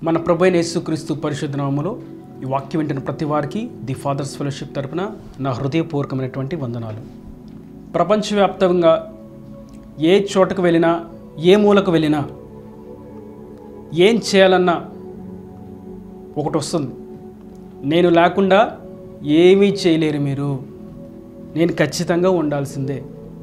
మన ప్రభు అయిన యేసుక్రీస్తు పరిశుద్ధ నామములో ఈ వాక్యం వింటున్న ప్రతి వారికి ది ఫాదర్స్ ఫెలోషిప్ తరపున నా హృదయపూర్వకమైనటువంటి వందనాలు ప్రపంచవ్యాప్తంగా ఏ చోటకు వెళ్ళినా ఏ మూలకు వెళ్ళినా ఏం చేయాలన్నా ఒకటి వస్తుంది నేను లేకుండా ఏమీ చేయలేరు మీరు నేను ఖచ్చితంగా ఉండాల్సిందే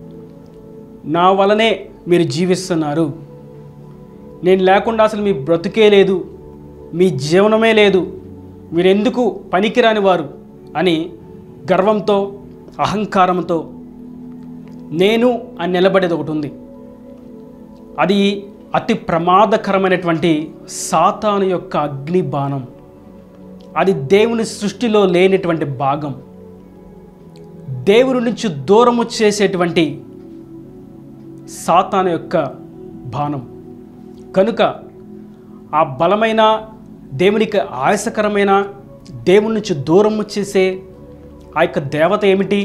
నా వలనే మీరు జీవిస్తున్నారు నేను లేకుండా అసలు మీ బ్రతుకే లేదు మీ జీవనమే లేదు మీరెందుకు పనికిరాని వారు అని గర్వంతో అహంకారంతో నేను అని నిలబడేది ఒకటి ఉంది అది అతి ప్రమాదకరమైనటువంటి సాతాను యొక్క అగ్ని బాణం అది దేవుని సృష్టిలో లేనటువంటి భాగం దేవుని నుంచి దూరము చేసేటువంటి సాతాను యొక్క బాణం కనుక ఆ బలమైన దేవునికి ఆయాసకరమైన దేవుని నుంచి దూరము చేసే ఆ యొక్క దేవత ఏమిటి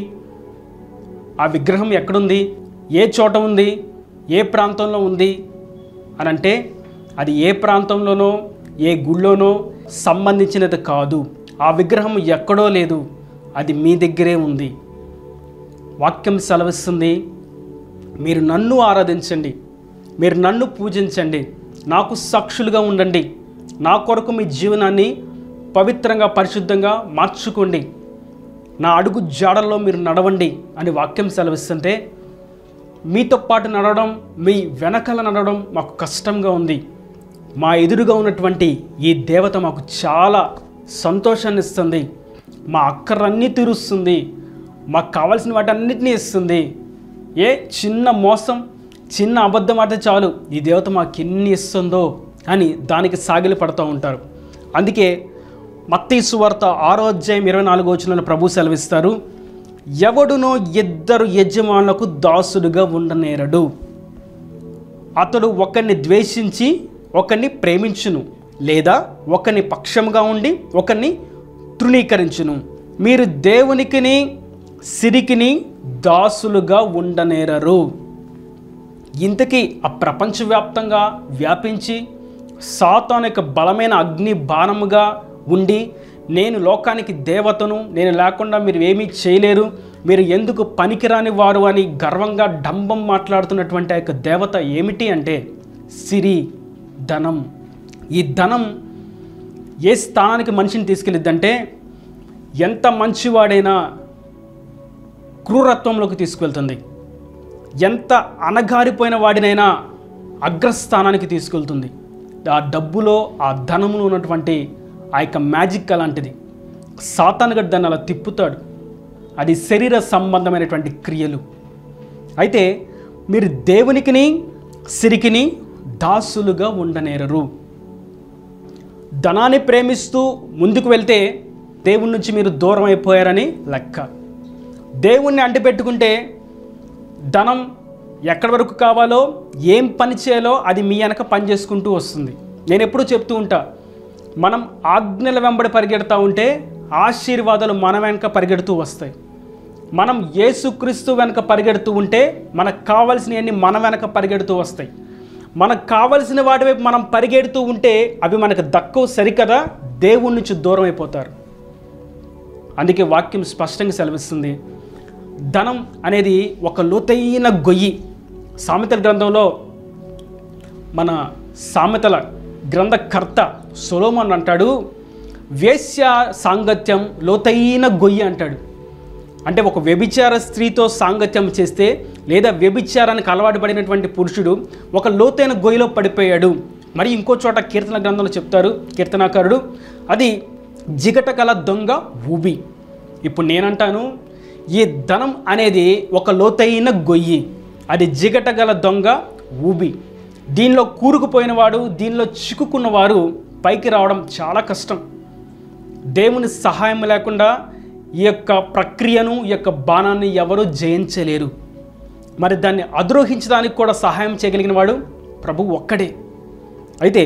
ఆ విగ్రహం ఎక్కడుంది ఏ చోట ఉంది ఏ ప్రాంతంలో ఉంది అని అంటే అది ఏ ప్రాంతంలోనో ఏ గుళ్ళోనో సంబంధించినది కాదు ఆ విగ్రహం ఎక్కడో లేదు అది మీ దగ్గరే ఉంది వాక్యం సెలవిస్తుంది మీరు నన్ను ఆరాధించండి మీరు నన్ను పూజించండి నాకు సాక్షులుగా ఉండండి నా కొరకు మీ జీవనాన్ని పవిత్రంగా పరిశుద్ధంగా మార్చుకోండి నా అడుగు జాడల్లో మీరు నడవండి అని వాక్యం సెలవిస్తుంటే మీతో పాటు నడవడం మీ వెనకల నడవడం మాకు కష్టంగా ఉంది మా ఎదురుగా ఉన్నటువంటి ఈ దేవత మాకు చాలా సంతోషాన్ని ఇస్తుంది మా అక్కర్లన్నీ తీరుస్తుంది మాకు కావాల్సిన వాటన్నిటినీ ఇస్తుంది ఏ చిన్న మోసం చిన్న అబద్ధం ఆడితే చాలు ఈ దేవత మాకు ఎన్ని ఇస్తుందో అని దానికి సాగిలి పడుతూ ఉంటారు అందుకే మత్తీసు వార్త ఆరో అధ్యాయం ఇరవై నాలుగో వచ్చిన ప్రభు సెలవిస్తారు ఎవడునో ఇద్దరు యజమానులకు దాసుడుగా ఉండనేరడు అతడు ఒకరిని ద్వేషించి ఒకరిని ప్రేమించును లేదా ఒకరిని పక్షముగా ఉండి ఒకరిని తృణీకరించును మీరు దేవునికిని సిరికిని దాసులుగా ఉండనేరరు ఇంతకీ ఆ ప్రపంచవ్యాప్తంగా వ్యాపించి సాతాను యొక్క బలమైన అగ్ని బాణముగా ఉండి నేను లోకానికి దేవతను నేను లేకుండా మీరు ఏమీ చేయలేరు మీరు ఎందుకు పనికిరాని వారు అని గర్వంగా డంబం మాట్లాడుతున్నటువంటి ఆ యొక్క దేవత ఏమిటి అంటే సిరి ధనం ఈ ధనం ఏ స్థానానికి మనిషిని తీసుకెళ్ళిద్దంటే ఎంత మంచివాడైనా క్రూరత్వంలోకి తీసుకువెళ్తుంది ఎంత అణగారిపోయిన వాడినైనా అగ్రస్థానానికి తీసుకెళ్తుంది ఆ డబ్బులో ఆ ధనములో ఉన్నటువంటి ఆ యొక్క మ్యాజిక్ అలాంటిది సాతానుగడు దాన్ని అలా తిప్పుతాడు అది శరీర సంబంధమైనటువంటి క్రియలు అయితే మీరు దేవునికిని సిరికిని దాసులుగా ఉండనేరరు ధనాన్ని ప్రేమిస్తూ ముందుకు వెళ్తే దేవుడి నుంచి మీరు దూరం అయిపోయారని లెక్క దేవుణ్ణి అంటిపెట్టుకుంటే ధనం ఎక్కడి వరకు కావాలో ఏం పని చేయాలో అది మీ వెనక పని చేసుకుంటూ వస్తుంది నేను ఎప్పుడూ చెప్తూ ఉంటా మనం ఆజ్ఞల వెంబడి పరిగెడతా ఉంటే ఆశీర్వాదాలు మన వెనక పరిగెడుతూ వస్తాయి మనం యేసుక్రీస్తు వెనక పరిగెడుతూ ఉంటే మనకు కావాల్సినవన్నీ మన వెనక పరిగెడుతూ వస్తాయి మనకు కావలసిన వాటి వైపు మనం పరిగెడుతూ ఉంటే అవి మనకు దక్కవు సరికదా దేవుడి నుంచి దూరం అయిపోతారు అందుకే వాక్యం స్పష్టంగా సెలవిస్తుంది ధనం అనేది ఒక లోతైన గొయ్యి సామెతల గ్రంథంలో మన సామెతల గ్రంథకర్త సొలోమన్ అంటాడు వేశ్య సాంగత్యం లోతైన గొయ్యి అంటాడు అంటే ఒక వ్యభిచార స్త్రీతో సాంగత్యం చేస్తే లేదా వ్యభిచారానికి అలవాటు పడినటువంటి పురుషుడు ఒక లోతైన గొయ్యిలో పడిపోయాడు మరి ఇంకో చోట కీర్తన గ్రంథంలో చెప్తారు కీర్తనాకారుడు అది జిగట కల దొంగ ఊబి ఇప్పుడు నేనంటాను ఈ ధనం అనేది ఒక లోతైన గొయ్యి అది జిగట గల దొంగ ఊబి దీనిలో కూరుకుపోయినవాడు దీనిలో చిక్కుకున్నవారు పైకి రావడం చాలా కష్టం దేవుని సహాయం లేకుండా ఈ యొక్క ప్రక్రియను ఈ యొక్క బాణాన్ని ఎవరూ జయించలేరు మరి దాన్ని అద్రోహించడానికి కూడా సహాయం చేయగలిగిన వాడు ప్రభు ఒక్కడే అయితే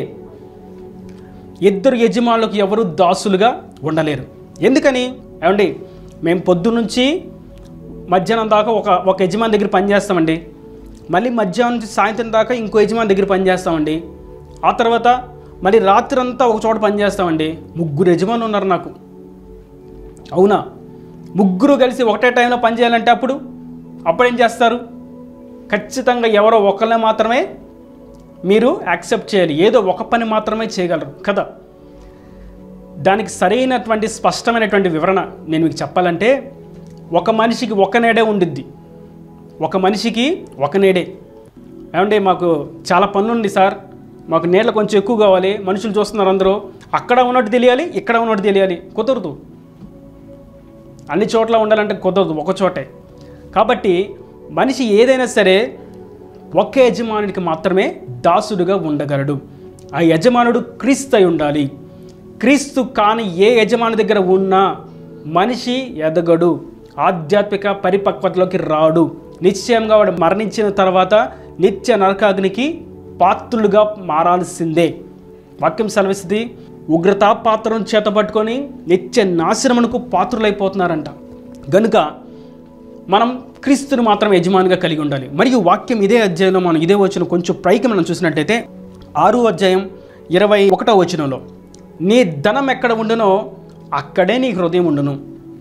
ఇద్దరు యజమానులకు ఎవరు దాసులుగా ఉండలేరు ఎందుకని ఏమండి మేము పొద్దున్నుంచి మధ్యాహ్నం దాకా ఒక ఒక యజమాని దగ్గర పనిచేస్తామండి మళ్ళీ మధ్యాహ్నం నుంచి సాయంత్రం దాకా ఇంకో యజమాని దగ్గర పనిచేస్తామండి ఆ తర్వాత మరి రాత్రంతా ఒక చోట పని చేస్తామండి ముగ్గురు యజమానులు ఉన్నారు నాకు అవునా ముగ్గురు కలిసి ఒకటే టైంలో పని చేయాలంటే అప్పుడు అప్పుడు ఏం చేస్తారు ఖచ్చితంగా ఎవరో ఒకళ్ళని మాత్రమే మీరు యాక్సెప్ట్ చేయాలి ఏదో ఒక పని మాత్రమే చేయగలరు కదా దానికి సరైనటువంటి స్పష్టమైనటువంటి వివరణ నేను మీకు చెప్పాలంటే ఒక మనిషికి ఒక నేడే ఉండిద్ది ఒక మనిషికి ఒక నేడే ఏమంటే మాకు చాలా పనులు ఉంది సార్ మాకు నీళ్ళ కొంచెం ఎక్కువ కావాలి మనుషులు చూస్తున్నారు అందరూ అక్కడ ఉన్నట్టు తెలియాలి ఇక్కడ ఉన్నట్టు తెలియాలి కుదరదు అన్ని చోట్ల ఉండాలంటే కుదరదు ఒక చోటే కాబట్టి మనిషి ఏదైనా సరే ఒక్క యజమానుడికి మాత్రమే దాసుడుగా ఉండగలడు ఆ యజమానుడు క్రీస్తు అయి ఉండాలి క్రీస్తు కాని ఏ యజమాని దగ్గర ఉన్నా మనిషి ఎదగడు ఆధ్యాత్మిక పరిపక్వతలోకి రాడు నిశ్చయంగా వాడు మరణించిన తర్వాత నిత్య నరకాగ్నికి పాత్రులుగా మారాల్సిందే వాక్యం సెలవిస్తుంది ఉగ్రతా పాత్రను చేత పట్టుకొని నిత్య నాశనమునకు పాత్రులైపోతున్నారంట గనుక మనం క్రీస్తుని మాత్రం యజమానిగా కలిగి ఉండాలి మరియు వాక్యం ఇదే అధ్యాయంలో మనం ఇదే వచ్చిన కొంచెం పైకి మనం చూసినట్టయితే ఆరు అధ్యాయం ఇరవై ఒకటో వచనంలో నీ ధనం ఎక్కడ ఉండునో అక్కడే నీ హృదయం ఉండును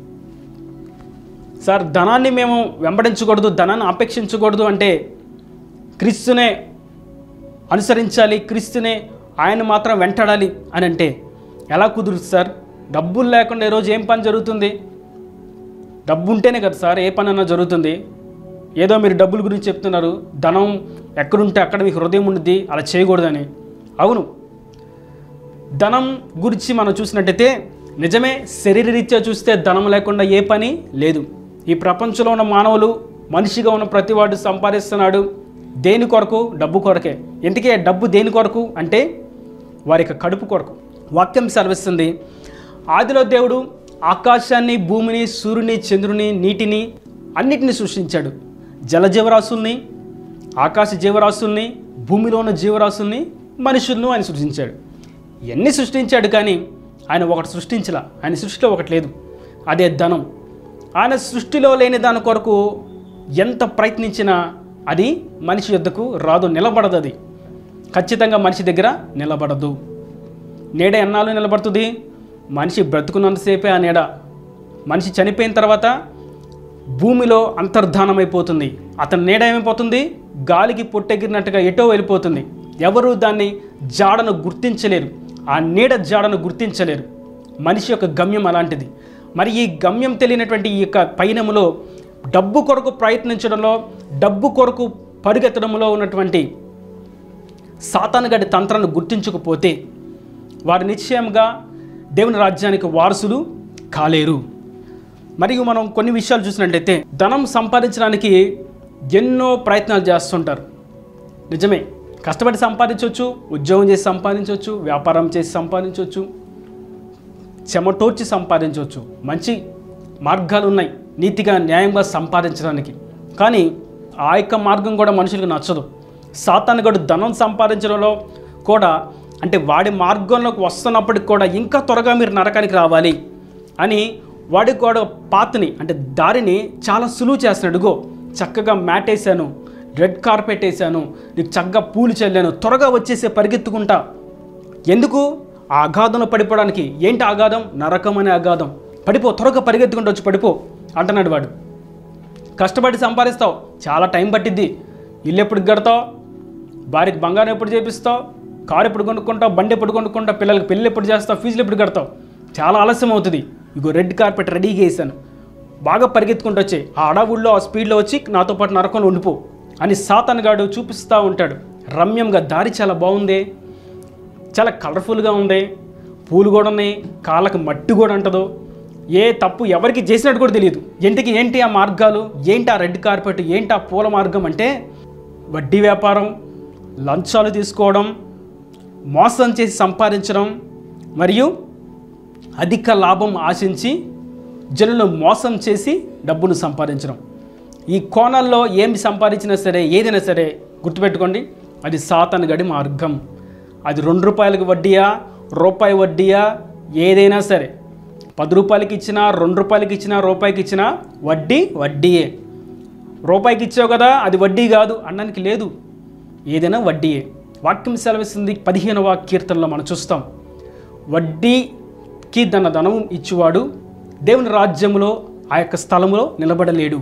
సార్ ధనాన్ని మేము వెంబడించకూడదు ధనాన్ని అపేక్షించకూడదు అంటే క్రీస్తునే అనుసరించాలి క్రీస్తునే ఆయన మాత్రం వెంటాడాలి అని అంటే ఎలా కుదురుతుంది సార్ డబ్బులు లేకుండా ఈరోజు ఏం పని జరుగుతుంది డబ్బు ఉంటేనే కదా సార్ ఏ పని అన్నా జరుగుతుంది ఏదో మీరు డబ్బుల గురించి చెప్తున్నారు ధనం ఎక్కడుంటే అక్కడ మీకు హృదయం ఉండిద్ది అలా చేయకూడదని అవును ధనం గురించి మనం చూసినట్టయితే నిజమే శరీరరీత్యా చూస్తే ధనం లేకుండా ఏ పని లేదు ఈ ప్రపంచంలో ఉన్న మానవులు మనిషిగా ఉన్న ప్రతివాడు సంపాదిస్తున్నాడు దేని కొరకు డబ్బు కొరకే ఎందుకే డబ్బు దేని కొరకు అంటే వారి యొక్క కడుపు కొరకు వాక్యం సెలవిస్తుంది ఆదిలో దేవుడు ఆకాశాన్ని భూమిని సూర్యుని చంద్రుని నీటిని అన్నిటిని సృష్టించాడు జల జీవరాశుల్ని ఆకాశ జీవరాశుల్ని భూమిలో ఉన్న జీవరాశుల్ని మనుషులను ఆయన సృష్టించాడు ఇవన్నీ సృష్టించాడు కానీ ఆయన ఒకటి సృష్టించలా ఆయన సృష్టిలో ఒకటి లేదు అదే ధనం ఆయన సృష్టిలో లేని దాని కొరకు ఎంత ప్రయత్నించినా అది మనిషి యొద్దకు రాదు నిలబడదు అది ఖచ్చితంగా మనిషి దగ్గర నిలబడదు నీడ ఎన్నాళ్ళు నిలబడుతుంది మనిషి బ్రతుకున్నంతసేపే ఆ నీడ మనిషి చనిపోయిన తర్వాత భూమిలో అంతర్ధానమైపోతుంది అతని నీడ ఏమైపోతుంది గాలికి పొట్టెగిరినట్టుగా ఎటో వెళ్ళిపోతుంది ఎవరు దాన్ని జాడను గుర్తించలేరు ఆ నీడ జాడను గుర్తించలేరు మనిషి యొక్క గమ్యం అలాంటిది మరి ఈ గమ్యం తెలియనటువంటి ఈ యొక్క పయనములో డబ్బు కొరకు ప్రయత్నించడంలో డబ్బు కొరకు పరిగెత్తడంలో ఉన్నటువంటి సాతానుగడి తంత్రాన్ని గుర్తించకపోతే వారు నిశ్చయంగా దేవుని రాజ్యానికి వారసులు కాలేరు మరియు మనం కొన్ని విషయాలు చూసినట్లయితే ధనం సంపాదించడానికి ఎన్నో ప్రయత్నాలు చేస్తుంటారు నిజమే కష్టపడి సంపాదించవచ్చు ఉద్యోగం చేసి సంపాదించవచ్చు వ్యాపారం చేసి సంపాదించవచ్చు చెమటోర్చి సంపాదించవచ్చు మంచి మార్గాలు ఉన్నాయి నీతిగా న్యాయంగా సంపాదించడానికి కానీ ఆ యొక్క మార్గం కూడా మనుషులకు నచ్చదు సాతానుగడు ధనం సంపాదించడంలో కూడా అంటే వాడి మార్గంలోకి వస్తున్నప్పటికి కూడా ఇంకా త్వరగా మీరు నరకానికి రావాలి అని వాడి కూడా పాతని అంటే దారిని చాలా సులువు చేస్తున్నాడు ఇగో చక్కగా మ్యాట్ వేసాను రెడ్ కార్పెట్ వేసాను నీకు చక్కగా పూలు చల్లాను త్వరగా వచ్చేసే పరిగెత్తుకుంటా ఎందుకు ఆ అగాధంలో పడిపోవడానికి ఏంటి అగాధం నరకం అనే అగాధం పడిపో త్వరగా పరిగెత్తుకుంటూ వచ్చి పడిపో అంటున్నాడు వాడు కష్టపడి సంపాదిస్తావు చాలా టైం పట్టిద్ది ఇల్లు ఎప్పుడు కడతావు భార్యకి బంగారం ఎప్పుడు చేపిస్తావు కారు ఎప్పుడు కొనుక్కుంటావు బండి ఎప్పుడు కొనుక్కుంటావు పిల్లలకి పెళ్ళి ఎప్పుడు చేస్తావు ఫీజులు ఎప్పుడు కడతావు చాలా ఆలస్యం అవుతుంది ఇగో రెడ్ కార్పెట్ రెడీగా వేసాను బాగా పరిగెత్తుకుంటూ వచ్చి ఆ అడవుల్లో ఆ స్పీడ్లో వచ్చి నాతో పాటు నరకంలో ఉండిపో అని సాతాన్ గాడు చూపిస్తూ ఉంటాడు రమ్యంగా దారి చాలా బాగుంది చాలా కలర్ఫుల్గా ఉంది పూలు కూడా ఉన్నాయి కాళ్ళకి మట్టి కూడా ఉంటుందో ఏ తప్పు ఎవరికి చేసినట్టు కూడా తెలియదు ఇంటికి ఏంటి ఆ మార్గాలు ఏంటి ఆ రెడ్ కార్పెట్ ఏంటి ఆ పూల మార్గం అంటే వడ్డీ వ్యాపారం లంచాలు తీసుకోవడం మోసం చేసి సంపాదించడం మరియు అధిక లాభం ఆశించి జనులను మోసం చేసి డబ్బును సంపాదించడం ఈ కోణాల్లో ఏమి సంపాదించినా సరే ఏదైనా సరే గుర్తుపెట్టుకోండి అది సాతాను గడి మార్గం అది రెండు రూపాయలకి వడ్డీయా రూపాయి వడ్డీయా ఏదైనా సరే పది రూపాయలకి ఇచ్చినా రెండు రూపాయలకి ఇచ్చినా రూపాయికి ఇచ్చినా వడ్డీ వడ్డీయే రూపాయికి ఇచ్చావు కదా అది వడ్డీ కాదు అనడానికి లేదు ఏదైనా వడ్డీయే వాక్యం సెలవిస్తుంది పదిహేనవ కీర్తనలో మనం చూస్తాం వడ్డీకి తన ధనం ఇచ్చువాడు దేవుని రాజ్యంలో ఆ యొక్క స్థలంలో నిలబడలేడు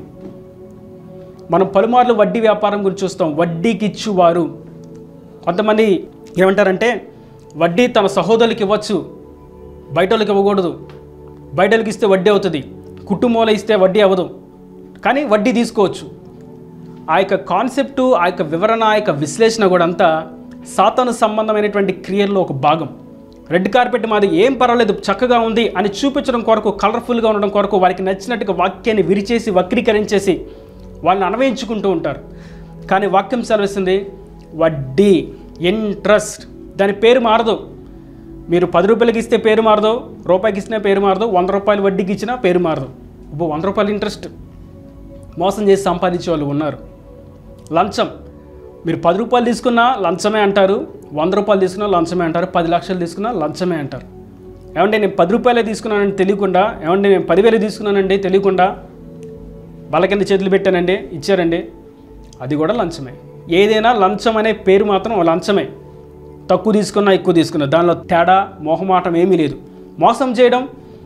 మనం పలుమార్లు వడ్డీ వ్యాపారం గురించి చూస్తాం వడ్డీకి ఇచ్చువారు కొంతమంది ఏమంటారంటే వడ్డీ తన సహోదరులకి ఇవ్వచ్చు బయట వాళ్ళకి ఇవ్వకూడదు బయట వాళ్ళకి ఇస్తే వడ్డీ అవుతుంది కుటుంబంలో ఇస్తే వడ్డీ అవ్వదు కానీ వడ్డీ తీసుకోవచ్చు ఆ యొక్క కాన్సెప్టు ఆ యొక్క వివరణ ఆ యొక్క విశ్లేషణ కూడా అంతా సాతాను సంబంధమైనటువంటి క్రియల్లో ఒక భాగం రెడ్ కార్పెట్ మాది ఏం పర్వాలేదు చక్కగా ఉంది అని చూపించడం కొరకు కలర్ఫుల్గా ఉండడం కొరకు వారికి నచ్చినట్టుగా వాక్యాన్ని విరిచేసి వక్రీకరించేసి వాళ్ళని అన్వయించుకుంటూ ఉంటారు కానీ వాక్యం సెలవిస్తుంది వడ్డీ ఇంట్రెస్ట్ దాని పేరు మారదు మీరు పది రూపాయలకి ఇస్తే పేరు మారదు రూపాయికి ఇచ్చినా పేరు మారదు వంద రూపాయలు వడ్డీకి ఇచ్చినా పేరు మారదు ఇప్పుడు వంద రూపాయలు ఇంట్రెస్ట్ మోసం చేసి సంపాదించే వాళ్ళు ఉన్నారు లంచం మీరు పది రూపాయలు తీసుకున్నా లంచమే అంటారు వంద రూపాయలు తీసుకున్నా లంచమే అంటారు పది లక్షలు తీసుకున్నా లంచమే అంటారు ఏమంటే నేను పది రూపాయలే తీసుకున్నానని తెలియకుండా ఏమంటే నేను పదివేలు తీసుకున్నానండి తెలియకుండా వాళ్ళ కింద చేతులు పెట్టానండి ఇచ్చారండి అది కూడా లంచమే ఏదైనా లంచం అనే పేరు మాత్రం లంచమే తక్కువ తీసుకున్నా ఎక్కువ తీసుకున్నా దానిలో తేడా మోహమాటం ఏమీ లేదు మోసం చేయడం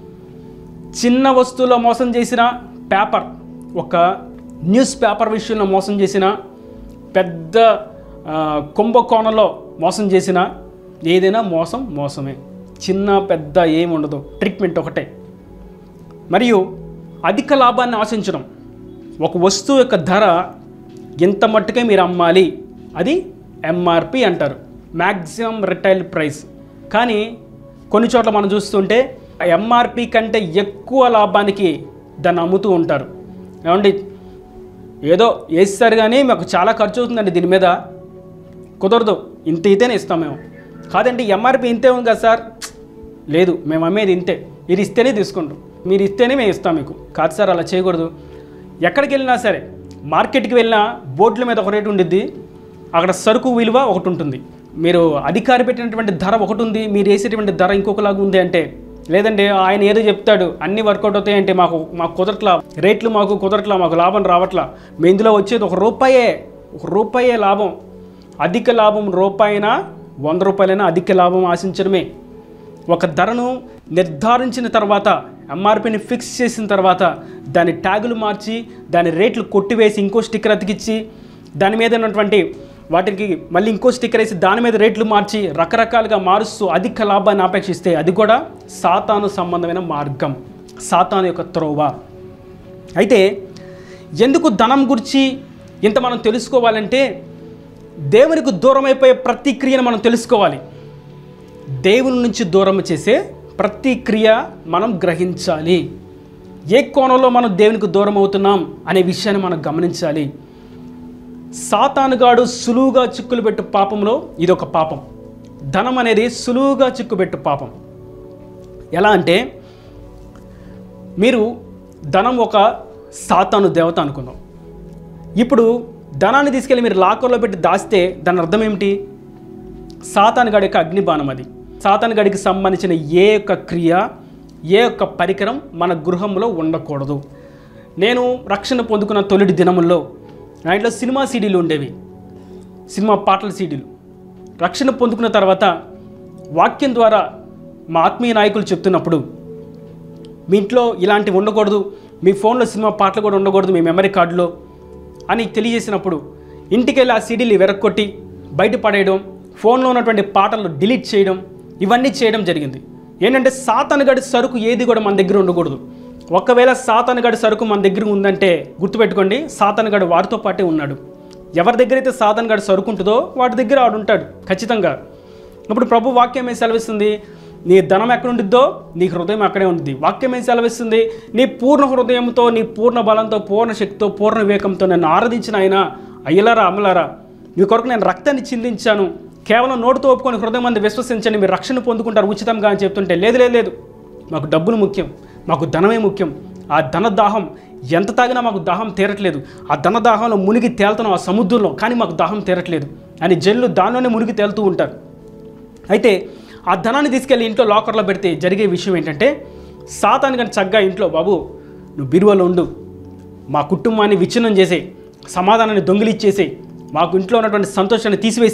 చిన్న వస్తువులో మోసం చేసిన పేపర్ ఒక న్యూస్ పేపర్ విషయంలో మోసం చేసిన పెద్ద ఆ, కుంభకోణంలో మోసం చేసిన ఏదైనా మోసం మోసమే చిన్న పెద్ద ఏమి ఉండదు ట్రీట్మెంట్ ఒకటే మరియు అధిక లాభాన్ని ఆశించడం ఒక వస్తువు యొక్క ధర ఎంత మట్టుకే మీరు అమ్మాలి అది ఎంఆర్పి అంటారు మ్యాక్సిమం రిటైల్ ప్రైస్ కానీ కొన్ని చోట్ల మనం చూస్తుంటే ఎంఆర్పి కంటే ఎక్కువ లాభానికి దాన్ని అమ్ముతూ ఉంటారు ఏమండి ఏదో వేస్తారు కానీ మాకు చాలా ఖర్చు అవుతుందండి దీని మీద కుదరదు ఇంత అయితేనే ఇస్తాం మేము కాదండి ఎంఆర్పి ఇంతే ఉంది కదా సార్ లేదు మేము అమ్మేది ఇంతే మీరు ఇస్తేనే తీసుకుంటాం మీరు ఇస్తేనే మేము ఇస్తాం మీకు కాదు సార్ అలా చేయకూడదు ఎక్కడికి వెళ్ళినా సరే మార్కెట్కి వెళ్ళినా బోర్డుల మీద ఒక రేటు ఉండిద్ది అక్కడ సరుకు విలువ ఒకటి ఉంటుంది మీరు అధికారి పెట్టినటువంటి ధర ఒకటి ఉంది మీరు వేసేటువంటి ధర ఇంకొకలాగా ఉంది అంటే లేదంటే ఆయన ఏదో చెప్తాడు అన్ని వర్కౌట్ అవుతాయి అంటే మాకు మాకు కుదరట్లా రేట్లు మాకు కుదరట్లా మాకు లాభం రావట్లా మీ ఇందులో వచ్చేది ఒక రూపాయే ఒక రూపాయే లాభం అధిక లాభం రూపాయినా వంద రూపాయలైనా అధిక లాభం ఆశించడమే ఒక ధరను నిర్ధారించిన తర్వాత ఎంఆర్పిని ఫిక్స్ చేసిన తర్వాత దాని ట్యాగులు మార్చి దాని రేట్లు కొట్టివేసి ఇంకో స్టిక్కర్ అతికిచ్చి దాని మీద ఉన్నటువంటి వాటికి మళ్ళీ ఇంకో స్టిక్కర్ వేసి దాని మీద రేట్లు మార్చి రకరకాలుగా మారుస్తూ అధిక లాభాన్ని ఆపేక్షిస్తే అది కూడా సాతాను సంబంధమైన మార్గం సాతాను యొక్క త్రోవ అయితే ఎందుకు ధనం గురించి ఇంత మనం తెలుసుకోవాలంటే దేవునికి దూరం అయిపోయే ప్రతి క్రియను మనం తెలుసుకోవాలి దేవుని నుంచి దూరం చేసే ప్రతి క్రియ మనం గ్రహించాలి ఏ కోణంలో మనం దేవునికి దూరం అవుతున్నాం అనే విషయాన్ని మనం గమనించాలి సాతానుగాడు సులువుగా చిక్కులు పెట్టు పాపంలో ఇది ఒక పాపం ధనం అనేది సులువుగా చిక్కుపెట్టు పాపం ఎలా అంటే మీరు ధనం ఒక సాతాను దేవత అనుకుందాం ఇప్పుడు ధనాన్ని తీసుకెళ్ళి మీరు లాకర్లో పెట్టి దాస్తే దాని అర్థం ఏమిటి సాతాను గడి యొక్క అగ్నిబాణం అది సాతాను గడికి సంబంధించిన ఏ యొక్క క్రియ ఏ యొక్క పరికరం మన గృహంలో ఉండకూడదు నేను రక్షణ పొందుకున్న తొలిటి దినముల్లో నా ఇంట్లో సినిమా సీడీలు ఉండేవి సినిమా పాటల సీడీలు రక్షణ పొందుకున్న తర్వాత వాక్యం ద్వారా మా ఆత్మీయ నాయకులు చెప్తున్నప్పుడు మీ ఇంట్లో ఇలాంటివి ఉండకూడదు మీ ఫోన్లో సినిమా పాటలు కూడా ఉండకూడదు మీ మెమరీ కార్డులో అని తెలియజేసినప్పుడు ఇంటికి వెళ్ళి ఆ సీడీలు వెరక్కొట్టి బయట పడేయడం ఫోన్లో ఉన్నటువంటి పాటలు డిలీట్ చేయడం ఇవన్నీ చేయడం జరిగింది ఏంటంటే సాతానుగడి సరుకు ఏది కూడా మన దగ్గర ఉండకూడదు ఒకవేళ సాతానుగడి సరుకు మన దగ్గర ఉందంటే గుర్తుపెట్టుకోండి సాతానుగడు వారితో పాటే ఉన్నాడు ఎవరి దగ్గర అయితే సాతానుగడి సరుకు ఉంటుందో వాటి దగ్గర ఆడు ఉంటాడు ఖచ్చితంగా ఇప్పుడు ప్రభు వాక్యం ఏం సెలవిస్తుంది నీ ధనం ఎక్కడ ఉండిద్దో నీ హృదయం అక్కడే ఉంటుంది వాక్యం ఏం సెలవిస్తుంది నీ పూర్ణ హృదయంతో నీ పూర్ణ బలంతో పూర్ణ శక్తితో పూర్ణ వివేకంతో నన్ను ఆరాధించిన ఆయన అయ్యలారా అమ్మలారా మీ కొరకు నేను రక్తాన్ని చిందించాను కేవలం నోటితో ఒప్పుకొని హృదయం మంది విశ్వసించండి మీరు రక్షణ పొందుకుంటారు ఉచితంగా అని చెప్తుంటే లేదు లేదు లేదు మాకు డబ్బులు ముఖ్యం మాకు ధనమే ముఖ్యం ఆ ధన దాహం ఎంత తాగినా మాకు దాహం తీరట్లేదు ఆ ధన దాహంలో మునిగి తేలుతున్నాం ఆ సముద్రంలో కానీ మాకు దాహం తీరట్లేదు అని జల్లు దానిలోనే మునిగి తేలుతూ ఉంటారు అయితే ఆ ధనాన్ని తీసుకెళ్ళి ఇంట్లో లాకర్లో పెడితే జరిగే విషయం ఏంటంటే సాతాను కానీ చక్కగా ఇంట్లో బాబు నువ్వు బిరువలో ఉండు మా కుటుంబాన్ని విచ్ఛిన్నం చేసే సమాధానాన్ని దొంగిలిచ్చేసే మాకు ఇంట్లో ఉన్నటువంటి సంతోషాన్ని తీసివేసే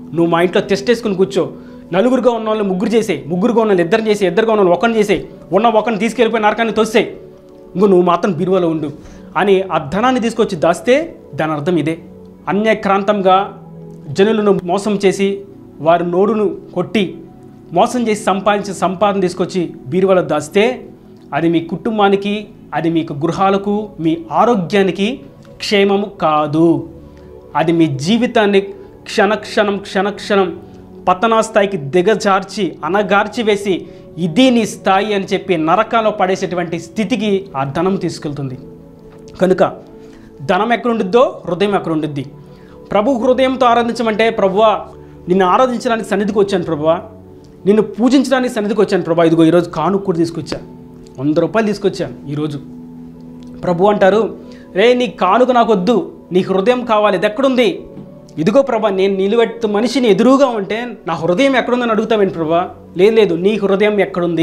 నువ్వు మా ఇంట్లో టెస్ట్ వేసుకుని కూర్చో నలుగురుగా ఉన్న వాళ్ళు ముగ్గురు చేసే ముగ్గురుగా ఉన్న వాళ్ళు ఇద్దరు చేసి ఇద్దరుగా ఉన్న వాళ్ళు ఒకరిని చేసే ఉన్న ఒకరిని తీసుకెళ్ళిపోయి నరకాన్ని తోసే ఇంకో నువ్వు మాత్రం బీరువాలో ఉండు అని ఆ ధనాన్ని తీసుకొచ్చి దాస్తే దాని అర్థం ఇదే అన్యక్రాంతంగా జనులను మోసం చేసి వారి నోరును కొట్టి మోసం చేసి సంపాదించిన సంపాదన తీసుకొచ్చి బీరువాలో దాస్తే అది మీ కుటుంబానికి అది మీకు గృహాలకు మీ ఆరోగ్యానికి క్షేమము కాదు అది మీ జీవితాన్ని క్షణక్షణం క్షణక్షణం పతనా స్థాయికి దిగజార్చి అనగార్చి వేసి ఇది నీ స్థాయి అని చెప్పి నరకాలో పడేసేటువంటి స్థితికి ఆ ధనం తీసుకెళ్తుంది కనుక ధనం ఎక్కడుండిద్దో హృదయం ఎక్కడ ఉండిద్ది ప్రభు హృదయంతో ఆరాధించమంటే ప్రభువా నిన్ను ఆరాధించడానికి సన్నిధికి వచ్చాను ప్రభువా నిన్ను పూజించడానికి సన్నిధికి వచ్చాను ప్రభా ఇదిగో ఈరోజు కానుక కూడా తీసుకొచ్చా వంద రూపాయలు తీసుకొచ్చాను ఈరోజు ప్రభు అంటారు రే నీ కానుక నాకు వద్దు నీ హృదయం కావాలి ఇది ఎక్కడుంది ఇదిగో ప్రభా నేను నిలువెత్తు మనిషిని ఎదురుగా ఉంటే నా హృదయం ఎక్కడుందని అడుగుతావేంటి ప్రభా లేదు లేదు నీ హృదయం ఎక్కడుంది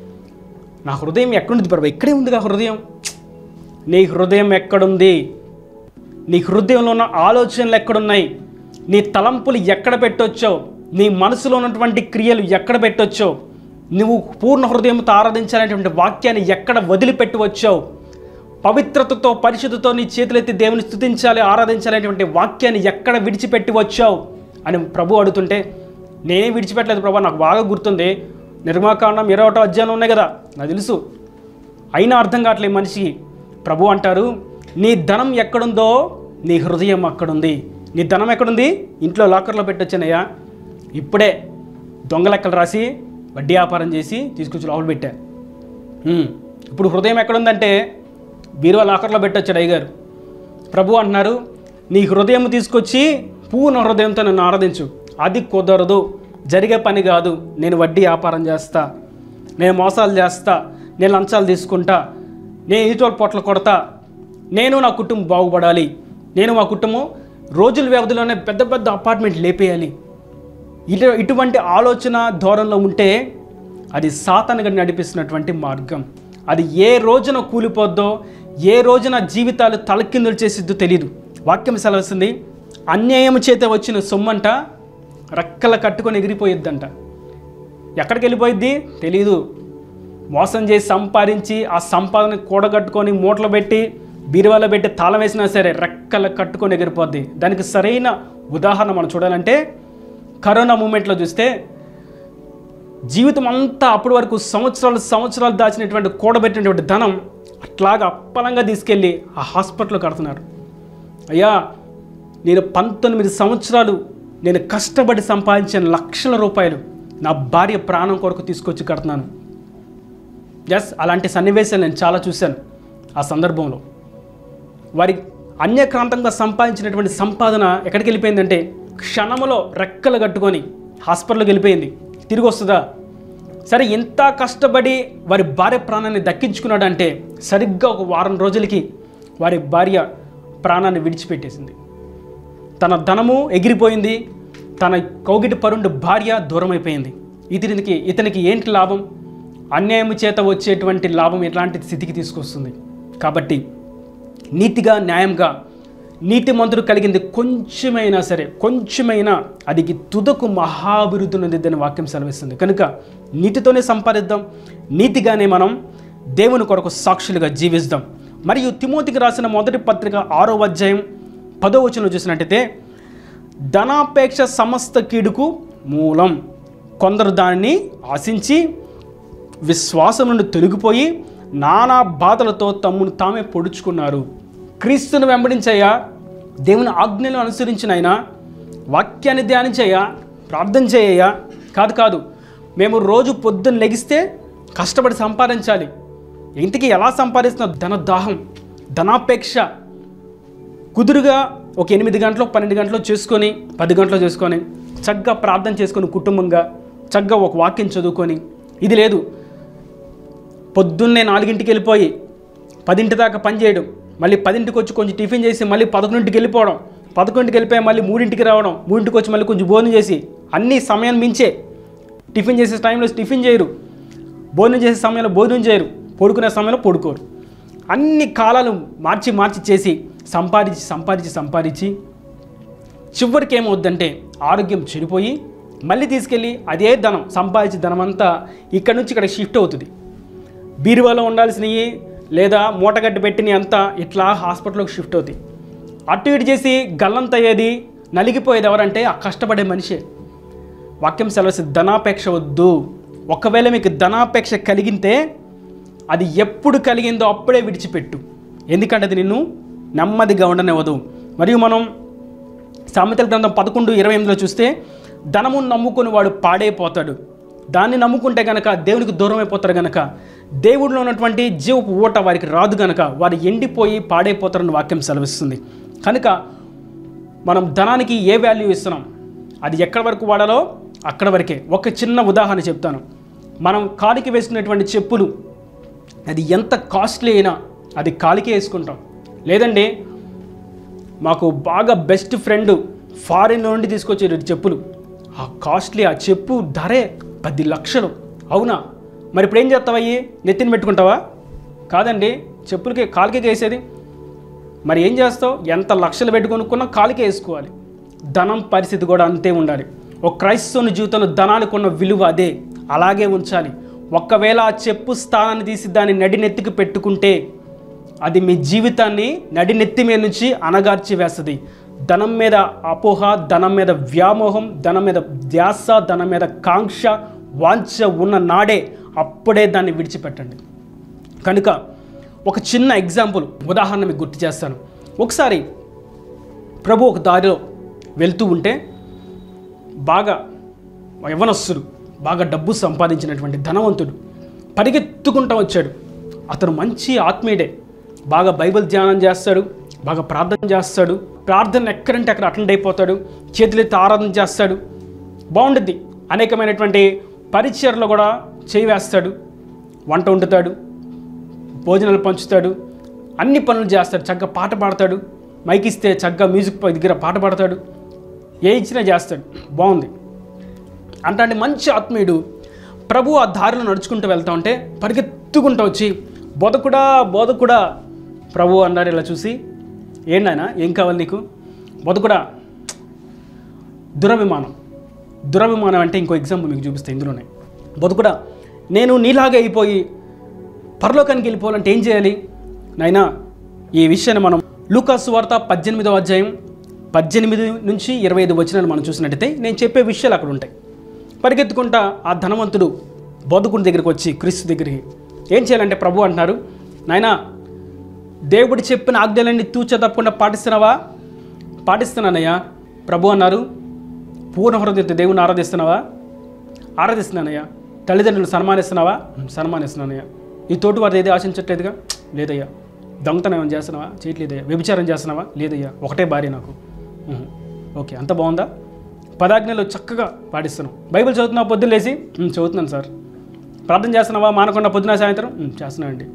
నా హృదయం ఎక్కడుంది ప్రభా ఇక్కడే ఉందిగా హృదయం నీ హృదయం ఎక్కడుంది నీ హృదయంలో ఉన్న ఆలోచనలు ఎక్కడున్నాయి నీ తలంపులు ఎక్కడ పెట్టొచ్చో నీ మనసులో ఉన్నటువంటి క్రియలు ఎక్కడ పెట్టొచ్చో నువ్వు పూర్ణ హృదయంతో ఆరాధించాలనేటువంటి వాక్యాన్ని ఎక్కడ వదిలిపెట్టి వచ్చావు పవిత్రతతో పరిశుద్ధతో నీ చేతులెత్తి దేవుని స్థుతించాలి ఆరాధించాలనేటువంటి వాక్యాన్ని ఎక్కడ విడిచిపెట్టి వచ్చావు అని ప్రభు అడుగుతుంటే నేనే విడిచిపెట్టలేదు ప్రభా నాకు బాగా గుర్తుంది నిర్మాకాండం ఇరవై ఒకటో అధ్యాయం ఉన్నాయి కదా నాకు తెలుసు అయినా అర్థం కావట్లేదు మనిషికి ప్రభు అంటారు నీ ధనం ఎక్కడుందో నీ హృదయం అక్కడుంది నీ ధనం ఎక్కడుంది ఇంట్లో లాకర్లో పెట్టొచ్చానయ్యా ఇప్పుడే దొంగ లెక్కలు రాసి వడ్డీ వ్యాపారం చేసి తీసుకొచ్చి లోపల పెట్టా ఉమ్, ఇప్పుడు హృదయం ఎక్కడుందంటే బీరువా లాకర్లో పెట్టొచ్చాడు అయ్యగారు ప్రభు అంటున్నారు నీ హృదయం తీసుకొచ్చి పూర్ణ హృదయంతో నన్ను ఆరాధించు అది కుదరదు జరిగే పని కాదు నేను వడ్డీ వ్యాపారం చేస్తా నేను మోసాలు చేస్తా నేను లంచాలు తీసుకుంటా నేను ఈటోల పొట్ల కొడతా నేను నా కుటుంబం బాగుపడాలి నేను మా కుటుంబం రోజుల వ్యవధిలోనే పెద్ద పెద్ద అపార్ట్మెంట్ లేపేయాలి ఇటు ఇటువంటి ఆలోచన ధోరణిలో ఉంటే అది సాతానుగా నడిపిస్తున్నటువంటి మార్గం అది ఏ రోజున కూలిపోద్దో ఏ రోజున జీవితాలు తలకిందులు చేసిద్దో తెలియదు వాక్యం సెలవుస్తుంది అన్యాయం చేత వచ్చిన సొమ్మంట రెక్కల కట్టుకొని ఎగిరిపోయిద్దంట ఎక్కడికి వెళ్ళిపోయిద్ది తెలీదు మోసం చేసి సంపాదించి ఆ సంపాదన కూడగట్టుకొని మూటలు పెట్టి బీరువాలో పెట్టి తాళం వేసినా సరే రెక్కల కట్టుకొని ఎగిరిపోద్ది దానికి సరైన ఉదాహరణ మనం చూడాలంటే కరోనా మూమెంట్లో చూస్తే జీవితం అంతా అప్పటి వరకు సంవత్సరాలు సంవత్సరాలు దాచినటువంటి కూడబెట్టినటువంటి ధనం అట్లాగా అప్పలంగా తీసుకెళ్ళి ఆ హాస్పిటల్లో కడుతున్నారు అయ్యా నేను పంతొమ్మిది సంవత్సరాలు నేను కష్టపడి సంపాదించిన లక్షల రూపాయలు నా భార్య ప్రాణం కొరకు తీసుకొచ్చి కడుతున్నాను ఎస్ అలాంటి సన్నివేశాలు నేను చాలా చూశాను ఆ సందర్భంలో వారి అన్యక్రాంతంగా సంపాదించినటువంటి సంపాదన ఎక్కడికి వెళ్ళిపోయిందంటే క్షణములో రెక్కలు కట్టుకొని హాస్పిటల్కి వెళ్ళిపోయింది తిరిగి వస్తుందా సరే ఎంత కష్టపడి వారి భార్య ప్రాణాన్ని దక్కించుకున్నాడంటే సరిగ్గా ఒక వారం రోజులకి వారి భార్య ప్రాణాన్ని విడిచిపెట్టేసింది తన ధనము ఎగిరిపోయింది తన కౌగిటి పరుండు భార్య దూరం అయిపోయింది ఇతనికి ఇతనికి ఏంటి లాభం అన్యాయం చేత వచ్చేటువంటి లాభం ఎలాంటి స్థితికి తీసుకొస్తుంది కాబట్టి నీతిగా న్యాయంగా నీతి మంత్రులు కలిగింది కొంచెమైనా సరే కొంచెమైనా అది తుదకు మహాభివృద్ధి నొందిద్దని వాక్యం సెలవిస్తుంది కనుక నీతితోనే సంపాదిద్దాం నీతిగానే మనం దేవుని కొరకు సాక్షులుగా జీవిస్తాం మరియు తిమోతికి రాసిన మొదటి పత్రిక ఆరో అధ్యాయం పదో వచనంలో చూసినట్టయితే ధనాపేక్ష సమస్త కీడుకు మూలం కొందరు దానిని ఆశించి విశ్వాసం నుండి తొలగిపోయి నానా బాధలతో తమ్మును తామే పొడుచుకున్నారు క్రీస్తును వెంబడించయ్యా దేవుని ఆజ్ఞలు అనుసరించిన ఆయన వాక్యాన్ని ధ్యానించయ్యా ప్రార్థన చేయయ్యా కాదు కాదు మేము రోజు పొద్దున్న లెగిస్తే కష్టపడి సంపాదించాలి ఇంటికి ఎలా సంపాదిస్తున్న ధన దాహం ధనాపేక్ష కుదురుగా ఒక ఎనిమిది గంటలు పన్నెండు గంటలు చేసుకొని పది గంటలు చేసుకొని చక్కగా ప్రార్థన చేసుకొని కుటుంబంగా చక్కగా ఒక వాక్యం చదువుకొని ఇది లేదు పొద్దున్నే నాలుగింటికి వెళ్ళిపోయి పదింటి దాకా పని చేయడం మళ్ళీ పదింటికి వచ్చి కొంచెం టిఫిన్ చేసి మళ్ళీ పదకొండింటికి వెళ్ళిపోవడం పదకొండింటికి వెళ్ళిపోయి మళ్ళీ మూడింటికి రావడం మూడింటికి వచ్చి మళ్ళీ కొంచెం భోజనం చేసి అన్ని సమయం మించే టిఫిన్ చేసే టైంలో టిఫిన్ చేయరు భోజనం చేసే సమయంలో భోజనం చేయరు పడుకునే సమయంలో పడుకోరు అన్ని కాలాలు మార్చి మార్చి చేసి సంపాదించి సంపాదించి సంపాదించి చివరికి ఏమవుద్దంటే ఆరోగ్యం చెడిపోయి మళ్ళీ తీసుకెళ్ళి అదే ధనం సంపాదించే ధనం అంతా ఇక్కడ నుంచి ఇక్కడ షిఫ్ట్ అవుతుంది బీరువాలో ఉండాల్సినవి లేదా మూటగడ్డ పెట్టినవి అంతా ఇట్లా హాస్పిటల్లోకి షిఫ్ట్ అవుతాయి అటు ఇటు చేసి గల్లంత అయ్యేది నలిగిపోయేది ఎవరంటే ఆ కష్టపడే మనిషే వాక్యం సెలవు ధనాపేక్ష వద్దు ఒకవేళ మీకు ధనాపేక్ష కలిగితే అది ఎప్పుడు కలిగిందో అప్పుడే విడిచిపెట్టు ఎందుకంటే అది నిన్ను నెమ్మదిగా ఉండనివ్వదు మరియు మనం సామెతల గ్రంథం పదకొండు ఇరవై ఎనిమిదిలో చూస్తే ధనమును నమ్ముకుని వాడు పాడైపోతాడు దాన్ని నమ్ముకుంటే గనక దేవునికి దూరం అయిపోతారు గనక దేవుడిలో ఉన్నటువంటి జీవపు ఊట వారికి రాదు గనక వారు ఎండిపోయి పాడైపోతారని వాక్యం సెలవిస్తుంది కనుక మనం ధనానికి ఏ వాల్యూ ఇస్తున్నాం అది ఎక్కడి వరకు వాడాలో అక్కడ వరకే ఒక చిన్న ఉదాహరణ చెప్తాను మనం కాలికి వేసుకునేటువంటి చెప్పులు అది ఎంత కాస్ట్లీ అయినా అది కాలికే వేసుకుంటాం లేదండి మాకు బాగా బెస్ట్ ఫ్రెండ్ ఫారిన్ నుండి తీసుకొచ్చే చెప్పులు ఆ కాస్ట్లీ ఆ చెప్పు ధరే పది లక్షలు అవునా మరి ఇప్పుడు ఏం చేస్తావయ్యి నెత్తిని పెట్టుకుంటావా కాదండి చెప్పులకి కాలికే వేసేది మరి ఏం చేస్తావు ఎంత లక్షలు పెట్టుకొనుకున్నా కాలికే వేసుకోవాలి ధనం పరిస్థితి కూడా అంతే ఉండాలి ఒక క్రైస్తవుని జీవితంలో ధనానికి ఉన్న విలువ అదే అలాగే ఉంచాలి ఒక్కవేళ ఆ చెప్పు స్థానాన్ని తీసి దాన్ని నడినెత్తికి పెట్టుకుంటే అది మీ జీవితాన్ని నడినెత్తి మీద నుంచి అనగార్చి వేస్తుంది ధనం మీద అపోహ ధనం మీద వ్యామోహం ధనం మీద ధ్యాస ధనం మీద కాంక్ష వాంఛ ఉన్న నాడే అప్పుడే దాన్ని విడిచిపెట్టండి కనుక ఒక చిన్న ఎగ్జాంపుల్ ఉదాహరణ మీకు గుర్తు చేస్తాను ఒకసారి ప్రభు ఒక దారిలో వెళ్తూ ఉంటే బాగా యవనస్తుడు బాగా డబ్బు సంపాదించినటువంటి ధనవంతుడు పరిగెత్తుకుంటూ వచ్చాడు అతను మంచి ఆత్మీయుడే బాగా బైబిల్ ధ్యానం చేస్తాడు బాగా ప్రార్థన చేస్తాడు ప్రార్థన ఎక్కడంటే అక్కడ అటెండ్ అయిపోతాడు చేతులెత్తి ఆరాధన చేస్తాడు బాగుండుద్ది అనేకమైనటువంటి పరిచయలో కూడా చేయి వేస్తాడు వంట వండుతాడు భోజనాలు పంచుతాడు అన్ని పనులు చేస్తాడు చక్కగా పాట పాడతాడు మైక్ ఇస్తే చక్కగా మ్యూజిక్ దగ్గర పాట పాడతాడు ఏ ఇచ్చినా చేస్తాడు బాగుంది అంటే మంచి ఆత్మీయుడు ప్రభు ఆ దారిలో నడుచుకుంటూ వెళ్తా ఉంటే పరిగెత్తుకుంటూ వచ్చి బోధకుడా బోధకుడా ప్రభు అన్నాడు ఇలా చూసి ఏంటైనా ఏం కావాలి నీకు బోధకుడా దురభిమానం దురభిమానం అంటే ఇంకో ఎగ్జాంపుల్ మీకు చూపిస్తే ఇందులోనే బతుకుడా నేను నీలాగా అయిపోయి పరలోకానికి వెళ్ళిపోవాలంటే ఏం చేయాలి నాయనా ఈ విషయాన్ని మనం లూకాసు వార్త పద్దెనిమిదవ అధ్యాయం పద్దెనిమిది నుంచి ఇరవై ఐదు వచనాలు మనం చూసినట్టయితే నేను చెప్పే విషయాలు అక్కడ ఉంటాయి పరిగెత్తుకుంటా ఆ ధనవంతుడు బోధకుడి దగ్గరికి వచ్చి క్రీస్తు దగ్గరికి ఏం చేయాలంటే ప్రభు అంటున్నారు నాయనా దేవుడు చెప్పిన ఆజ్ఞలన్నీ తూచ తప్పకుండా పాటిస్తున్నావా పాటిస్తున్నానయ్యా ప్రభు అన్నారు పూర్ణ హృదయంతో దేవుని ఆరాధిస్తున్నావా ఆరాధిస్తున్నానయ్యా తల్లిదండ్రులు సన్మానిస్తున్నావా "ఉమ్, సన్మానిస్తున్నానయ్యా ఈ తోటి వారిది ఏది ఆశించట్లేదుగా లేదయ్యా దొంగతనం ఏమైనా చేస్తున్నావా చేయట్లేదయ్యా వ్యభిచారం చేస్తున్నావా లేదయ్యా ఒకటే భార్య నాకు "ఉహు, ఓకే అంత బాగుందా పదాజ్ఞలు చక్కగా పాటిస్తున్నావు బైబిల్ చదువుతున్నావు పొద్దున్న లేచి "ఉమ్, చదువుతున్నాను సార్ ప్రార్థన చేస్తున్నావా మానకుండా పొద్దున సాయంత్రం "ఉమ్, చేస్తున్నాను అండి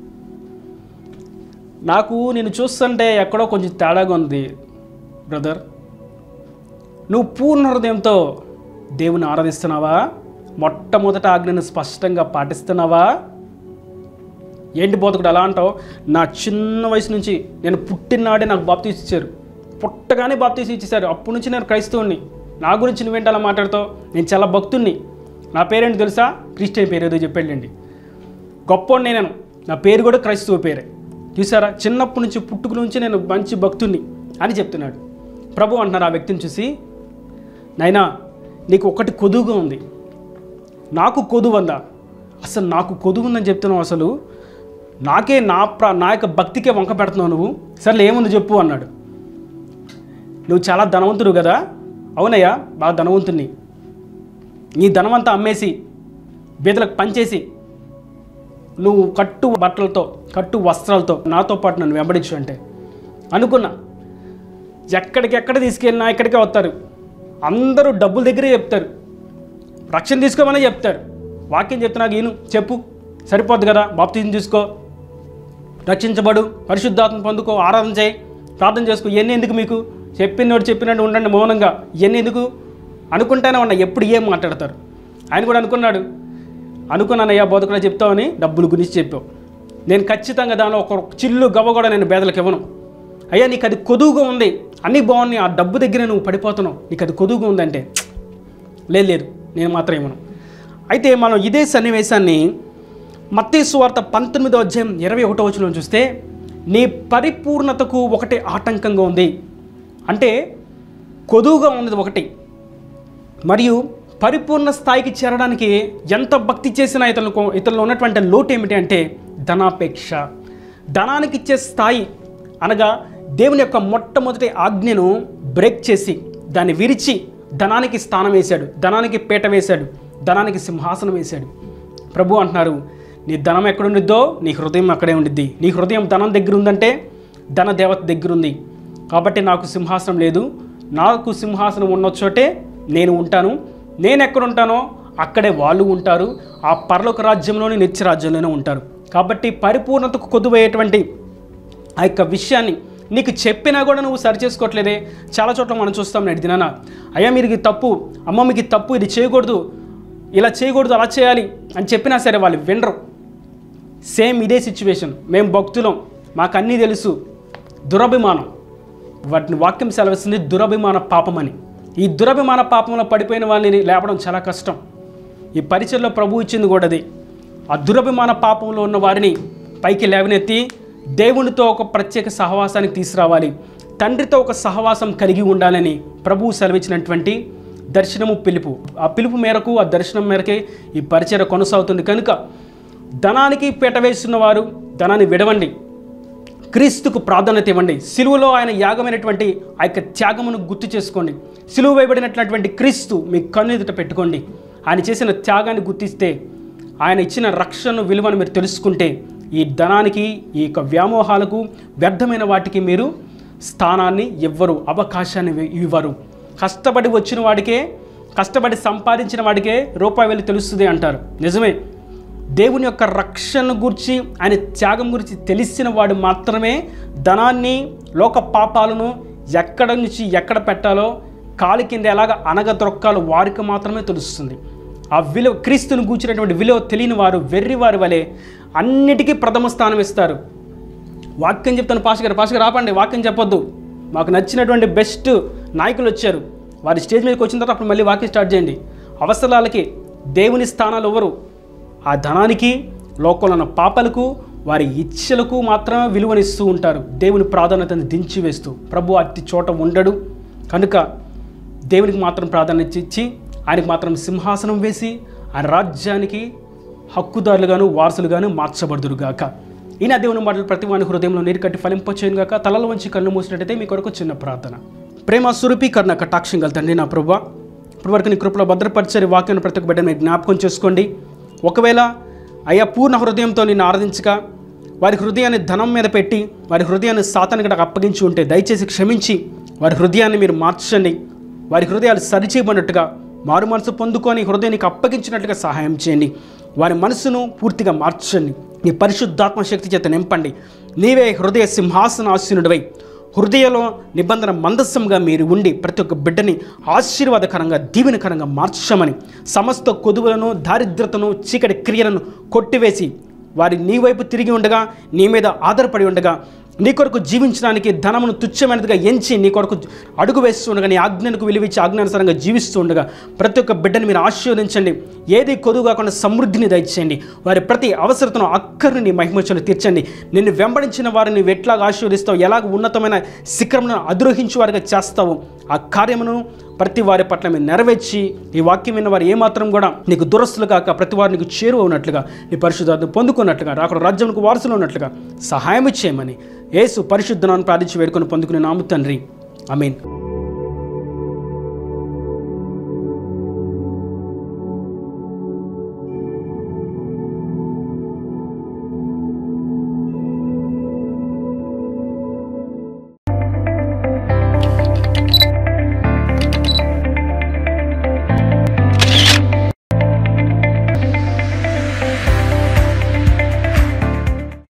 నాకు నేను చూస్తుంటే ఎక్కడో కొంచెం తేడాగా ఉంది బ్రదర్ నువ్వు పూర్ణ హృదయంతో దేవుని ఆరాధిస్తున్నావా మొట్టమొదట ఆజ్ఞను స్పష్టంగా పాటిస్తున్నావా ఏంటి బోధకుడు అలా అంటావు నా చిన్న వయసు నుంచి నేను పుట్టినాడే నాకు బాప్తీసి ఇచ్చారు పుట్టగానే బాప్తీసి ఇచ్చేసారు అప్పటి నుంచి నేను క్రైస్తవుని నా గురించి నువ్వేంటి అలా మాట్లాడతావు నేను చాలా భక్తుణ్ణి నా పేరేంటి తెలుసా క్రిస్టియన్ పేరు ఏదో చెప్పాడండి గొప్పోడిని నేను నా పేరు కూడా క్రైస్తవ పేరే చూసారా చిన్నప్పటి నుంచి పుట్టుక నుంచి నేను మంచి భక్తుణ్ణి అని చెప్తున్నాడు ప్రభు అంటున్నారు ఆ వ్యక్తిని చూసి నైనా నీకు ఒకటి కొదువుగా ఉంది నాకు కొదువు ఉందా అసలు నాకు కొదువు ఉందని చెప్తున్నావు అసలు నాకే నా ప్ర నా యొక్క భక్తికే వంక పెడుతున్నావు నువ్వు సర్లే ఏముంది చెప్పు అన్నాడు నువ్వు చాలా ధనవంతుడు కదా అవునయ్యా బాగా ధనవంతుణ్ణి నీ ధనమంతా అమ్మేసి బీదలకు పంచేసి నువ్వు కట్టు బట్టలతో కట్టు వస్త్రాలతో నాతో పాటు నన్ను వెంబడించు అంటే అనుకున్నా ఎక్కడికెక్కడ తీసుకెళ్ళినా ఇక్కడికే వస్తారు అందరూ డబ్బుల దగ్గరే చెప్తారు రక్షణ తీసుకోమని చెప్తారు వాక్యం చెప్తున్నా ఈను చెప్పు సరిపోద్ది కదా బాప్తీసం తీసుకో రక్షించబడు పరిశుద్ధాత్మ పొందుకో ఆరాధన చేయి ప్రార్థన చేసుకో ఇవన్నీ ఎందుకు మీకు చెప్పినోడు చెప్పినట్టు ఉండండి మౌనంగా ఇవన్నీ ఎందుకు అనుకుంటానే ఉన్నా ఎప్పుడు ఏం మాట్లాడతారు ఆయన కూడా అనుకున్నాడు అనుకున్నానయ్యా బోధకుడు చెప్తావని డబ్బులు గురించి చెప్పావు నేను ఖచ్చితంగా దానిలో ఒక చిల్లు గవ్వ కూడా నేను పేదలకు ఇవ్వను అయ్యా నీకు అది కొదువుగా ఉంది అన్నీ బాగున్నాయి ఆ డబ్బు దగ్గర నువ్వు పడిపోతున్నావు నీకు అది కొదువుగా ఉందంటే లేదు లేదు నేను మాత్రం ఇవ్వను అయితే మనం ఇదే సన్నివేశాన్ని మత్తయి వార్త పంతొమ్మిదో అధ్యాయం ఇరవై ఒకటో వచ్చిన చూస్తే నీ పరిపూర్ణతకు ఒకటి ఆటంకంగా ఉంది అంటే కొదువుగా ఉన్నది ఒకటి మరియు పరిపూర్ణ స్థాయికి చేరడానికి ఎంత భక్తి చేసినా ఇతరులకు ఇతరులు ఉన్నటువంటి లోటు ఏమిటి అంటే ధనాపేక్ష ధనానికి ఇచ్చే స్థాయి అనగా దేవుని యొక్క మొట్టమొదటి ఆజ్ఞను బ్రేక్ చేసి దాన్ని విరిచి ధనానికి స్థానం వేశాడు ధనానికి పీట వేశాడు ధనానికి సింహాసనం వేశాడు ప్రభు అంటున్నారు నీ ధనం ఎక్కడుండిద్దో నీ హృదయం అక్కడే ఉండిద్ది నీ హృదయం ధనం దగ్గర ఉందంటే ధన దేవత దగ్గర ఉంది కాబట్టి నాకు సింహాసనం లేదు నాకు సింహాసనం ఉన్న చోటే నేను ఉంటాను నేను ఎక్కడ ఉంటానో అక్కడే వాళ్ళు ఉంటారు ఆ పరలోక రాజ్యంలోని నిత్య రాజ్యంలోనే ఉంటారు కాబట్టి పరిపూర్ణతకు కొద్దుపోయేటువంటి ఆ యొక్క విషయాన్ని నీకు చెప్పినా కూడా నువ్వు సరి చేసుకోవట్లేదే చాలా చోట్ల మనం చూస్తాం నేటి దినాన అయ్యా మీరు ఇది తప్పు అమ్మ మీకు ఇది తప్పు ఇది చేయకూడదు ఇలా చేయకూడదు అలా చేయాలి అని చెప్పినా సరే వాళ్ళు వినరు సేమ్ ఇదే సిచ్యువేషన్ మేము భక్తులం మాకు అన్నీ తెలుసు దురభిమానం వాటిని వాక్యం సెలవిస్తుంది దురభిమాన పాపం అని ఈ దురభిమాన పాపంలో పడిపోయిన వాళ్ళని లేపడం చాలా కష్టం ఈ పరిచయలో ప్రభు ఇచ్చింది కూడా అది ఆ దురభిమాన పాపంలో ఉన్న వారిని పైకి లేవనెత్తి దేవునితో ఒక ప్రత్యేక సహవాసానికి తీసుకురావాలి తండ్రితో ఒక సహవాసం కలిగి ఉండాలని ప్రభువు సెలవిచ్చినటువంటి దర్శనము పిలుపు ఆ పిలుపు మేరకు ఆ దర్శనం మేరకే ఈ పరిచయ కొనసాగుతుంది కనుక ధనానికి పీట వేస్తున్న వారు ధనాన్ని విడవండి క్రీస్తుకు ప్రాధాన్యత ఇవ్వండి సిలువలో ఆయన యాగమైనటువంటి ఆ యొక్క త్యాగమును గుర్తు చేసుకోండి సిలువ వేయబడినటువంటి క్రీస్తు మీ కన్ను ఎదుట పెట్టుకోండి ఆయన చేసిన త్యాగాన్ని గుర్తిస్తే ఆయన ఇచ్చిన రక్షణ విలువను మీరు తెలుసుకుంటే ఈ ధనానికి ఈ యొక్క వ్యామోహాలకు వ్యర్థమైన వాటికి మీరు స్థానాన్ని ఇవ్వరు అవకాశాన్ని ఇవ్వ- ఇవ్వరు కష్టపడి వచ్చిన వాడికే కష్టపడి సంపాదించిన వాడికే రూపాయి వెళ్ళి తెలుస్తుంది అంటారు నిజమే దేవుని యొక్క రక్షణ గురించి ఆయన త్యాగం గురించి తెలిసిన వాడు మాత్రమే ధనాన్ని లోక పాపాలను ఎక్కడ నుంచి ఎక్కడ పెట్టాలో కాలి కింద ఎలాగ అనగదొక్కాలో వారికి మాత్రమే తెలుస్తుంది ఆ విలువ క్రీస్తుని కూర్చున్నటువంటి విలువ తెలియని వారు వెర్రి వారి వలె అన్నిటికీ ప్రథమ స్థానం ఇస్తారు వాక్యం చెప్తాను పాష గారు పాష గారు ఆపండి వాక్యం చెప్పొద్దు మాకు నచ్చినటువంటి బెస్ట్ నాయకులు వచ్చారు వారి స్టేజ్ మీదకి వచ్చిన తర్వాత అప్పుడు మళ్ళీ వాక్యం స్టార్ట్ చేయండి అవసరాలకి దేవుని స్థానాలు ఎవరు ఆ ధనానికి లోకంలో ఉన్న పాపలకు వారి ఇచ్చలకు మాత్రమే విలువనిస్తూ ఉంటారు దేవుని ప్రాధాన్యతను దించి వేస్తూ ప్రభు అట్టి చోట ఉండడు కనుక దేవునికి మాత్రం ప్రాధాన్యత ఇచ్చి ఆయనకు మాత్రం సింహాసనం వేసి ఆయన రాజ్యానికి హక్కుదారులుగాను వారసులుగాను మార్చబడుదురుగాక ఈయన దేవుని మాటలు ప్రతి వాని హృదయంలో నీరు కట్టి ఫలింపచేయను గాక తలలో వంచి కళ్ళు మూసినట్టయితే మీ కొరకు చిన్న ప్రార్థన ప్రేమ సురూపీకరణ కటాక్షం గల తండ్రి నా ప్రభు ఇప్పటివరకు నీ కృపలో భద్రపరిచే వాక్యాన్ని ప్రతి ఒక్క బిడ్డని జ్ఞాపకం చేసుకోండి ఒకవేళ అయ్యా పూర్ణ హృదయంతో నిన్ను ఆరాధించక వారి హృదయాన్ని ధనం మీద పెట్టి వారి హృదయాన్ని సాతానికి నాకు అప్పగించి ఉంటే దయచేసి క్షమించి వారి హృదయాన్ని మీరు మార్చండి వారి హృదయాలు సరిచేయబడినట్టుగా మారు మనసు పొందుకొని హృదయానికి అప్పగించినట్టుగా సహాయం చేయండి వారి మనసును పూర్తిగా మార్చండి నీ పరిశుద్ధాత్మ శక్తి చేత నింపండి నీవే హృదయ సింహాసనాసీనుడివై హృదయంలో నిబంధన మందస్సంగా మీరు ఉండి ప్రతి ఒక్క బిడ్డని ఆశీర్వాదకరంగా దీవెనకరంగా మార్చమని సమస్త కొదువులను దారిద్రతను చీకటి క్రియలను కొట్టివేసి వారి నీ వైపు తిరిగి ఉండగా నీ మీద ఆధారపడి ఉండగా నీ కొరకు జీవించడానికి ధనమును తుచ్చమైనదిగా ఎంచి నీ కొరకు అడుగు వేస్తూ ఉండగా నీ ఆజ్ఞలకు విలువించి ఆజ్ఞానుసారంగా జీవిస్తూ ఉండగా ప్రతి ఒక్క బిడ్డని మీరు ఆశీర్వదించండి ఏది కొదువు కాకుండా సమృద్ధిని దయచేయండి వారి ప్రతి అవసరతను అక్కర్ని నీ మహిమచను తీర్చండి నిన్ను వెంబడించిన వారిని నువ్వు ఎట్లాగా ఆశీర్వదిస్తావు ఎలాగ ఉన్నతమైన శిఖరమును అధిరోహించు వారిగా చేస్తావు ఆ కార్యమును ప్రతి వారి పట్ల మీరు నెరవేర్చి ఈ వాక్యం విన్న వారు ఏమాత్రం కూడా నీకు దురస్తులు కాక ప్రతి వారు నీకు చేరువ ఉన్నట్లుగా నీ పరిశుద్ధాన్ని పొందుకున్నట్లుగా రాకుండా రాజ్యంకు వారసులు ఉన్నట్లుగా సహాయం చేయమని యేసు పరిశుద్ధనాన్ని ప్రార్థించి వేడుకొని పొందుకునే నాము తండ్రి ఐ మీన్